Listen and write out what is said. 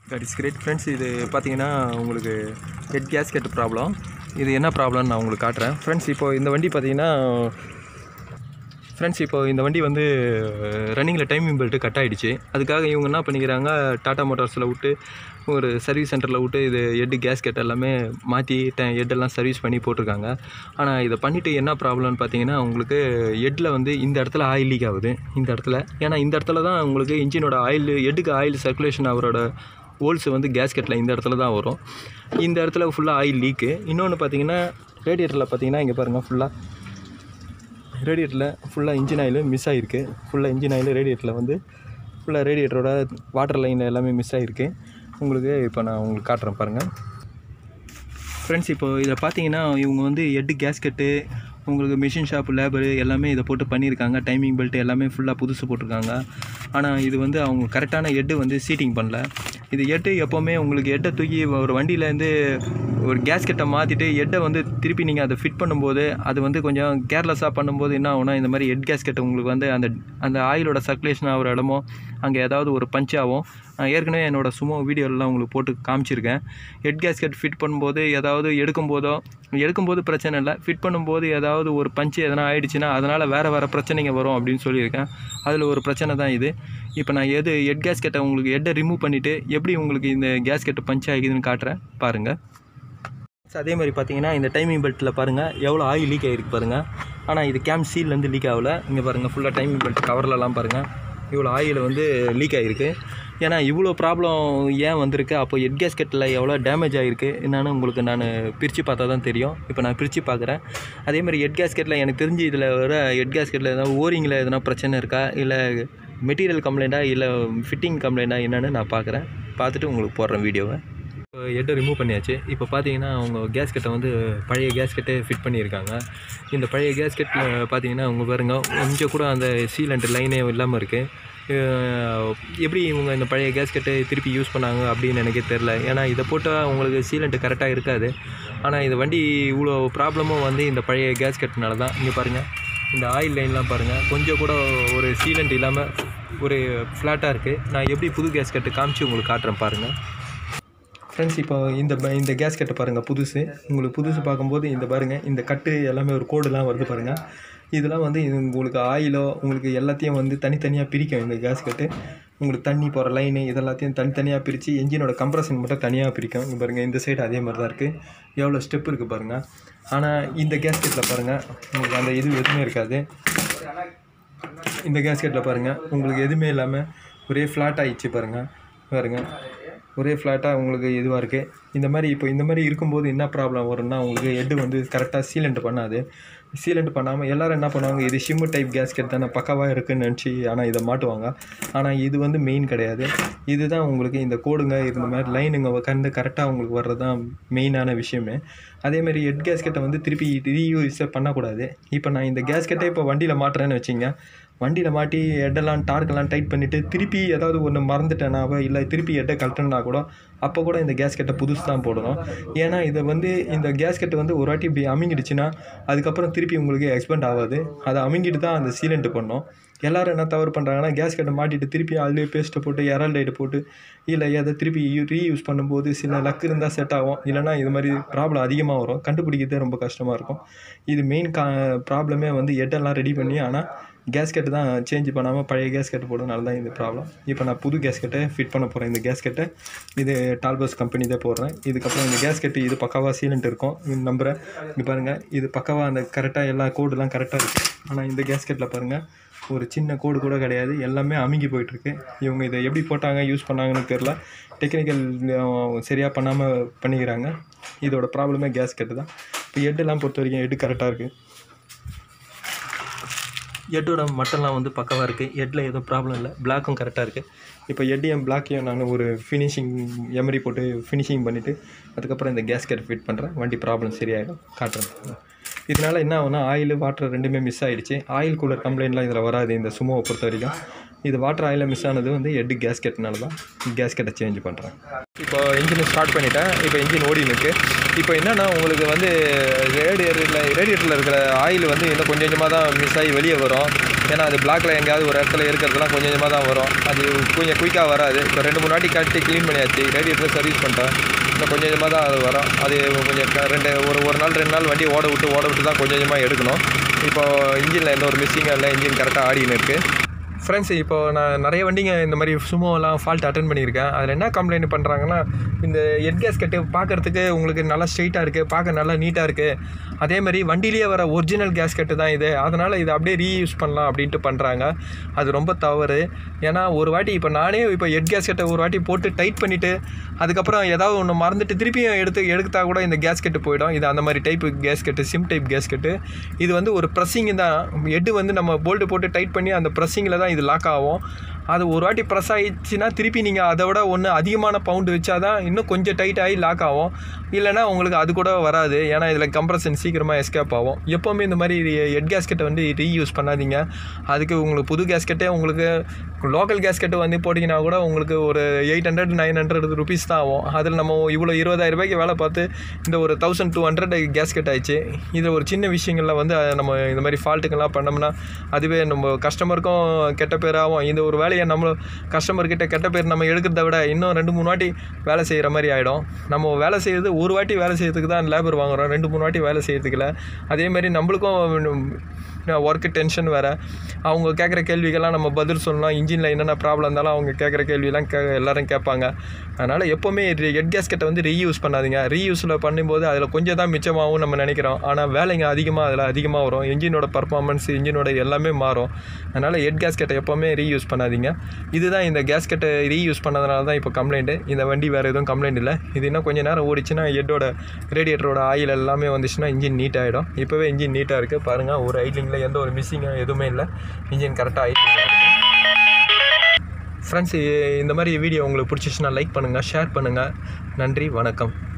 that is great friends இது பார்த்தீங்கன்னா உங்களுக்கு ஹெட் கேஸ்கெட் ப்ராப்ளம் இது என்ன ப்ராப்ளம்னு நான் உங்களுக்கு காட்டுறேன் ஃப்ரெண்ட்ஸ் இப்போ இந்த வண்டி பார்த்தீங்கன்னா ஃப்ரெண்ட்ஸ் இப்போ இந்த வண்டி வந்து ரன்னிங்கில் டைமிங் பெல்ட்டு கட் ஆகிடுச்சு அதுக்காக இவங்க என்ன பண்ணிக்கிறாங்க டாடா மோட்டார்ஸில் விட்டு ஒரு சர்வீஸ் சென்டரில் விட்டு இது ஹெட்டு கேஸ்கெட் எல்லாமே மாற்றி ஹெட்டெல்லாம் சர்வீஸ் பண்ணி போட்டிருக்காங்க ஆனால் இதை பண்ணிவிட்டு என்ன ப்ராப்ளம்னு பார்த்தீங்கன்னா உங்களுக்கு ஹெட்டில் வந்து இந்த இடத்துல ஆயில் லீக் ஆகுது இந்த இடத்துல ஏன்னா இந்த இடத்துல தான் உங்களுக்கு இன்ஜினோட ஆயில் ஹெட்டுக்கு ஆயில் சர்க்குலேஷன் அவரோட ஹோல்ஸ் வந்து கேஸ்கெட்டில் இந்த இடத்துல தான் வரும் இந்த இடத்துல ஃபுல்லாக ஆயில் லீக்கு இன்னொன்று பார்த்தீங்கன்னா ரேடியேட்டரில் பார்த்தீங்கன்னா இங்கே பாருங்கள் ஃபுல்லாக ரேடியேட்டரில் ஃபுல்லாக இன்ஜின் ஆயில் மிஸ் ஆகிருக்கு ஃபுல்லாக இன்ஜின் ஆயில் ரேடியேட்டரில் வந்து ஃபுல்லாக ரேடியேட்டரோட வாட்டர் லைன் எல்லாமே மிஸ் ஆகிருக்கு உங்களுக்கு இப்போ நான் உங்களுக்கு காட்டுறேன் பாருங்கள் ஃப்ரெண்ட்ஸ் இப்போ இதில் பார்த்தீங்கன்னா இவங்க வந்து எட்டு கேஸ்கெட்டு உங்களுக்கு மிஷின் ஷாப் லேபரு எல்லாமே இதை போட்டு பண்ணியிருக்காங்க டைமிங் பெல்ட் எல்லாமே ஃபுல்லாக புதுசு போட்டிருக்காங்க ஆனால் இது வந்து அவங்க கரெக்டான எட்டு வந்து சீட்டிங் பண்ணல இது எட்டு எப்போவுமே உங்களுக்கு எட்டை தூக்கி ஒரு வண்டியிலேருந்து ஒரு கேஸ்கெட்டை மாற்றிட்டு எட்டை வந்து திருப்பி நீங்கள் அதை ஃபிட் பண்ணும்போது அது வந்து கொஞ்சம் கேர்லெஸ்ஸாக பண்ணும்போது என்ன ஆகும்னா இந்த மாதிரி ஹெட் கேஸ்கெட் உங்களுக்கு வந்து அந்த அந்த ஆயிலோட சர்க்குலேஷன் ஆகிற இடமோ அங்கே ஏதாவது ஒரு பஞ்ச் ஆகும் நான் ஏற்கனவே என்னோடய சும்மா வீடியோலாம் உங்களுக்கு போட்டு காமிச்சிருக்கேன் ஹெட் கேஸ்கெட் ஃபிட் பண்ணும்போது ஏதாவது எடுக்கும்போதோ எடுக்கும்போது பிரச்சனை இல்லை ஃபிட் பண்ணும்போது ஏதாவது ஒரு பஞ்சு எதனா ஆயிடுச்சுன்னா அதனால் வேறு வேறு பிரச்சனைங்க வரும் அப்படின்னு சொல்லியிருக்கேன் அதில் ஒரு பிரச்சனை தான் இது இப்போ நான் எது ஹெட் கேஸ்கெட்டை உங்களுக்கு ஹெட்டை ரிமூவ் பண்ணிவிட்டு எப்படி உங்களுக்கு இந்த கேஸ்கெட்டு பஞ்ச் ஆகிதுன்னு காட்டுறேன் பாருங்கள் அதே மாதிரி பார்த்தீங்கன்னா இந்த டைமிங் பெல்ட்டில் பாருங்கள் எவ்வளோ ஆயில் லீக் ஆகிருக்கு பாருங்கள் ஆனால் இது கேம் சீல்லேருந்து லீக் ஆகல இங்கே பாருங்கள் ஃபுல்லாக டைமிங் பெல்ட் கவர்லலாம் பாருங்கள் இவ்வளோ ஆயில் வந்து லீக் ஆகிருக்கு ஏன்னா இவ்வளோ ப்ராப்ளம் ஏன் வந்திருக்கு அப்போ ஹெட் கேஸ்கெட்டில் எவ்வளோ டேமேஜ் ஆகிருக்கு என்னன்னு உங்களுக்கு நான் பிரித்து பார்த்தா தான் தெரியும் இப்போ நான் பிரித்து பார்க்குறேன் அதே மாதிரி ஹெட் கேஸ்கெட்டில் எனக்கு தெரிஞ்சு இதில் வர ஹெட் கேஸ்கெட்டில் எதாவது ஓரிங்கில் எதனா பிரச்சனை இருக்கா இல்லை மெட்டீரியல் கம்ப்ளைண்ட்டா இல்லை ஃபிட்டிங் கம்ப்ளைண்ட்டா என்னன்னு நான் பார்க்குறேன் பார்த்துட்டு உங்களுக்கு போடுறேன் வீடியோவை இப்போ ஹெட்டை ரிமூவ் பண்ணியாச்சு இப்போ பார்த்தீங்கன்னா அவங்க கேஸ்கெட்டை வந்து பழைய கேஸ்கெட்டே ஃபிட் பண்ணியிருக்காங்க இந்த பழைய கேஸ்கெட்டில் பார்த்தீங்கன்னா அவங்க பாருங்க கொஞ்சம் கூட அந்த சீலண்ட் லைனே இல்லாமல் இருக்குது எப்படி இவங்க இந்த பழைய கேஸ்கெட்டை திருப்பி யூஸ் பண்ணாங்க அப்படின்னு எனக்கே தெரில ஏன்னா இதை போட்டால் உங்களுக்கு சீலண்ட்டு கரெக்டாக இருக்காது ஆனால் இந்த வண்டி இவ்வளோ ப்ராப்ளமும் வந்து இந்த பழைய கேஸ்கெட்னால தான் இங்கே பாருங்கள் இந்த ஆயில் லைன்லாம் பாருங்கள் கொஞ்சம் கூட ஒரு சீலண்ட் இல்லாமல் ஒரு ஃப்ளாட்டாக இருக்குது நான் எப்படி புது கேஸ்கெட்டு காமிச்சு உங்களுக்கு காட்டுறேன் பாருங்கள் ஃப்ரெண்ட்ஸ் இப்போ இந்த ப- இந்த கேஸ்கெட்டை பாருங்கள் புதுசு உங்களுக்கு புதுசு பார்க்கும்போது இந்த பாருங்கள் இந்த கட்டு எல்லாமே ஒரு கோடுலாம் வருது பாருங்கள் இதெல்லாம் வந்து இது உங்களுக்கு ஆயிலோ உங்களுக்கு எல்லாத்தையும் வந்து தனித்தனியாக பிரிக்கும் இந்த கேஸ்கெட்டு உங்களுக்கு தண்ணி போகிற லைனு இதெல்லாத்தையும் தனித்தனியாக பிரித்து என்ஜினோட கம்ப்ரஷன் மட்டும் தனியாக பிரிக்கும் இங்கே பாருங்கள் இந்த சைடு அதே மாதிரி தான் இருக்குது எவ்வளோ ஸ்டெப் இருக்குது பாருங்கள் ஆனால் இந்த கேஸ்கெட்டில் பாருங்கள் உங்களுக்கு அந்த இது எதுவுமே இருக்காது இந்த கேஸ்கெட்டில் பாருங்கள் உங்களுக்கு எதுவுமே இல்லாமல் ஒரே ஃப்ளாட் ஆயிடுச்சு பாருங்கள் பாருங்கள் ஒரே ஃப்ளாட்டாக உங்களுக்கு இதுவாக இருக்குது இந்த மாதிரி இப்போ இந்த மாதிரி இருக்கும்போது என்ன ப்ராப்ளம் வரும்னா உங்களுக்கு ஹெட்டு வந்து கரெக்டாக சீலண்ட் பண்ணாது சீலண்ட் பண்ணாமல் எல்லாரும் என்ன பண்ணுவாங்க இது ஷிம்மு டைப் கேஸ்கெட் தானே பக்காவாக இருக்குன்னு நினச்சி ஆனால் இதை மாட்டுவாங்க ஆனால் இது வந்து மெயின் கிடையாது இதுதான் உங்களுக்கு இந்த கோடுங்க இந்த மாதிரி லைனுங்க கண்டு கரெக்டாக உங்களுக்கு வர்றது தான் மெயினான விஷயமே அதேமாதிரி ஹெட் கேஸ்கெட்டை வந்து திருப்பி ரீயூஸே பண்ணக்கூடாது இப்போ நான் இந்த கேஸ்கெட்டை இப்போ வண்டியில் மாட்டுறேன்னு வச்சிங்க வண்டியில் மாட்டி ஹெட்டெல்லாம் டார்க்கெல்லாம் டைட் பண்ணிவிட்டு திருப்பி ஏதாவது ஒன்று மறந்துட்டேனாவோ இல்லை திருப்பி ஹெட்டை கழட்டணுன்னா கூட அப்போ கூட இந்த கேஸ்கெட்டை புதுசு தான் போடணும் ஏன்னா இதை வந்து இந்த கேஸ்கெட் வந்து ஒரு வாட்டி இப்படி அமுங்கிடுச்சுன்னா அதுக்கப்புறம் திருப்பி உங்களுக்கு எக்ஸ்பெண்ட் ஆகாது அதை அமுங்கிட்டு தான் அந்த சீலண்ட் பண்ணோம் எல்லாரும் என்ன தவறு பண்ணுறாங்கன்னா கேஸ்கெட்டை மாட்டிட்டு திருப்பி அதுலேயே பேஸ்ட்டை போட்டு எரல்டைட்டு போட்டு இல்லை எதை திருப்பி ரீயூஸ் பண்ணும்போது சில லக் இருந்தால் செட் ஆகும் இல்லைனா இது மாதிரி ப்ராப்ளம் அதிகமாக வரும் கண்டுபிடிக்கிறதே ரொம்ப கஷ்டமாக இருக்கும் இது மெயின் கா ப்ராப்ளமே வந்து ஹெட்டெல்லாம் ரெடி பண்ணி ஆனால் கேஸ்கெட்டு தான் சேஞ்ச் பண்ணாமல் பழைய கேஸ்கெட்டு போடுறதுனால தான் இந்த ப்ராப்ளம் இப்போ நான் புது கேஸ்கெட்டை ஃபிட் பண்ண போகிறேன் இந்த கேஸ்கெட்டை இது டால்பஸ் கம்பெனி தான் போடுறேன் இதுக்கப்புறம் இந்த கேஸ்கெட்டு இது பக்காவாக சீலண்ட் இருக்கும் இந்த நம்பரை இங்கே பாருங்கள் இது பக்காவாக அந்த கரெக்டாக எல்லா கோடுலாம் கரெக்டாக இருக்குது ஆனால் இந்த கேஸ்கெட்டில் பாருங்கள் ஒரு சின்ன கோடு கூட கிடையாது எல்லாமே அமுங்கி போயிட்டுருக்கு இவங்க இதை எப்படி போட்டாங்க யூஸ் பண்ணாங்கன்னு தெரில டெக்னிக்கல் சரியாக பண்ணாமல் பண்ணிக்கிறாங்க இதோட ப்ராப்ளமே கேஸ்கெட்டு தான் இப்போ ஹெட்டெல்லாம் பொறுத்த வரைக்கும் ஹெட்டு கரெக்டாக இருக்குது ஹெட்டோட மட்டம்லாம் வந்து பக்கவாக இருக்குது ஹெட்டில் எதுவும் ப்ராப்ளம் இல்லை பிளாக்கும் கரெக்டாக இருக்குது இப்போ ஹெட்டையும் பிளாக்கையும் நான் ஒரு ஃபினிஷிங் எமரி போட்டு ஃபினிஷிங் பண்ணிவிட்டு அதுக்கப்புறம் இந்த கேஸ்கெட் ஃபிட் பண்ணுறேன் வண்டி ப்ராப்ளம் சரியாயிடும் காட்டுறேன் இதனால் என்ன ஆகும்னா ஆயில் வாட்டர் ரெண்டுமே மிஸ் ஆகிடுச்சு ஆயில் கூலர் கம்ப்ளைண்ட்லாம் இதில் வராது இந்த சுமோவை பொறுத்த வரைக்கும் இது வாட்டர் ஆயிலில் மிஸ் ஆனது வந்து ஹெட் கேஸ்கெட்னால தான் கேஸ்கெட்டை சேஞ்ச் பண்ணுறேன் இப்போ இன்ஜினை ஸ்டார்ட் பண்ணிட்டேன் இப்போ இன்ஜின் ஓடின்னு இருக்கு இப்போ என்னென்னா உங்களுக்கு வந்து ரேடியேட்டரில் ரேடியேட்டரில் இருக்கிற ஆயில் வந்து இன்னும் கொஞ்சம் கொஞ்சமாக தான் மிஸ் ஆகி வெளியே வரும் ஏன்னா அது பிளாக்ல எங்கேயாவது ஒரு இடத்துல இருக்கிறதுலாம் கொஞ்சம் கொஞ்சமாக தான் வரும் அது கொஞ்சம் குயிக்காக வராது இப்போ ரெண்டு மூணு வாட்டி கட்டி க்ளீன் பண்ணியாச்சு ரேடியேட்டர் சர்வீஸ் பண்ணிட்டேன் இன்னும் கொஞ்சம் கொஞ்சமாக தான் அது வரும் அது கொஞ்சம் க- ரெண்டு ஒரு ஒரு நாள் ரெண்டு நாள் வண்டி ஓட விட்டு ஓட விட்டு தான் கொஞ்சம் கொஞ்சமாக எடுக்கணும் இப்போ இன்ஜினில் எந்த ஒரு மிஸ்ஸிங்கும் இல்லை இன்ஜின் கரெக்டாக ஆடின்னு இருக்குது ஃப்ரெண்ட்ஸ் இப்போ நான் நிறைய வண்டிங்க இந்த மாதிரி சுமோலாம் ஃபால்ட் அட்டன் பண்ணியிருக்கேன் அதில் என்ன கம்ப்ளைண்ட் பண்ணுறாங்கன்னா இந்த ஹெட் கேஸ்கெட்டு பார்க்கறதுக்கு உங்களுக்கு நல்லா ஸ்ட்ரைட்டாக இருக்குது பார்க்க நல்லா நீட்டாக இருக்குது அதே மாதிரி வண்டியிலேயே வர ஒரிஜினல் கேஸ்கெட்டு தான் இது அதனால் இதை அப்படியே ரீயூஸ் பண்ணலாம் அப்படின்ட்டு பண்ணுறாங்க அது ரொம்ப தவறு ஏன்னா ஒரு வாட்டி இப்போ நானே இப்போ ஹெட் கேஸ்கெட்டை ஒரு வாட்டி போட்டு டைட் பண்ணிவிட்டு அதுக்கப்புறம் ஏதாவது ஒன்று மறந்துட்டு திருப்பியும் எடுத்து எடுத்தா கூட இந்த கேஸ்கெட்டு போயிடும் இது அந்த மாதிரி type gasket shim type gasket இது வந்து ஒரு ப்ரெஸ்ஸிங் தான் ஹெட்டு வந்து நம்ம போல்ட்டு போட்டு டைட் பண்ணி அந்த ப்ரெஸ்ஸிங்கில் தான் இது லாக் ஆகும் அது ஒரு வாட்டி ப்ரெஸ் ஆயிடுச்சுன்னா திருப்பி நீங்கள் அதை விட ஒன்று அதிகமான பவுண்டு வச்சா தான் இன்னும் கொஞ்சம் டைட் ஆகி லாக் ஆகும் இல்லைன்னா உங்களுக்கு அது கூட வராது ஏன்னா இதில் கம்ப்ரஷன் சீக்கிரமாக எஸ்கேப் ஆகும் எப்போவுமே இந்த மாதிரி ஹெட் கேஸ்கெட்டை வந்து ரீயூஸ் பண்ணாதீங்க அதுக்கு உங்களுக்கு புது கேஸ்கெட்டே உங்களுக்கு லோக்கல் கேஸ்கெட்டு வந்து போட்டிங்கன்னா கூட உங்களுக்கு ஒரு eight hundred nine hundred rupees தான் ஆகும் அதில் நம்ம இவ்வளோ இருபதாயிரம் ரூபாய்க்கு வேலை பார்த்து இந்த ஒரு தௌசண்ட் டூ ஹண்ட்ரட் கேஸ்கெட் ஆயிடுச்சு இது ஒரு சின்ன விஷயங்களில் வந்து அஹ், நம்ம இந்த மாதிரி ஃபால்ட்டுக்கெல்லாம் பண்ணோம்னா அதுவே நம்ம கஸ்டமருக்கும் கெட்ட பேராகும் இந்த ஒரு வேலையை நம்ம கஸ்டமர்கிட்ட கெட்ட பேர் நம்ம எடுக்கிறத விட இன்னும் ரெண்டு மூணு வாட்டி வேலை செய்கிற மாதிரி ஆகிடும் நம்ம வேலை செய்கிறது ஒரு வாட்டி வேலை செய்யறதுக்கு தான் லேபர் வாங்குறோம் ரெண்டு மூணு வாட்டி வேலை செய்யறதுக்குல அதே மாதிரி நம்மளுக்கும் ஒர்க்கு டென்ஷன் வேறு அவங்க கேட்குற கேள்விக்கெல்லாம் நம்ம பதில் சொல்லணும் இன்ஜினில் என்னென்ன ப்ராப்ளம் இருந்தாலும் அவங்க கேட்குற கேள்வியெல்லாம் கே எல்லாரும் கேட்பாங்க அதனால் எப்போவுமே ஹெட் கேஸ்கெட்டை வந்து ரீயூஸ் பண்ணாதீங்க ரீயூஸில் பண்ணும்போது அதில் கொஞ்சம் தான் மிச்சமாகவும் நம்ம நினைக்கிறோம் ஆனால் வேலைங்க அதிகமாக அதில் அதிகமாக வரும் இன்ஜினோட பர்ஃபார்மன்ஸ் இன்ஜினோட எல்லாமே மாறும் அதனால் ஹெட் கேஸ்கெட்டை எப்போவுமே ரீயூஸ் பண்ணாதீங்க இதுதான் இந்த கேஸ்கெட்டை ரீயூஸ் பண்ணதுனால தான் இப்போ கம்ப்ளைண்ட்டு இந்த வண்டி வேறு எதுவும் கம்ப்ளைண்ட் இல்லை இது இன்னும் கொஞ்சம் நேரம் ஓடிச்சுன்னா ஹெட்டோட ரேடியேட்டரோட ஆயில் எல்லாமே வந்துச்சுன்னா இன்ஜின் நீட் ஆகிடும் இப்போவே இன்ஜின் நீட்டாக இருக்குது பாருங்கள் ஒரு ஐட்லிங்கில் எந்த ஒரு மிஸ்ஸிங்கும் எதுவுமே இல்லை இன்ஜின் கரெக்டாக ஐட்லிங்காக இருக்குது ஃப்ரெண்ட்ஸ் இந்த மாதிரி வீடியோ உங்களுக்கு பிடிச்சிச்சுன்னா லைக் பண்ணுங்கள் ஷேர் பண்ணுங்கள் நன்றி வணக்கம்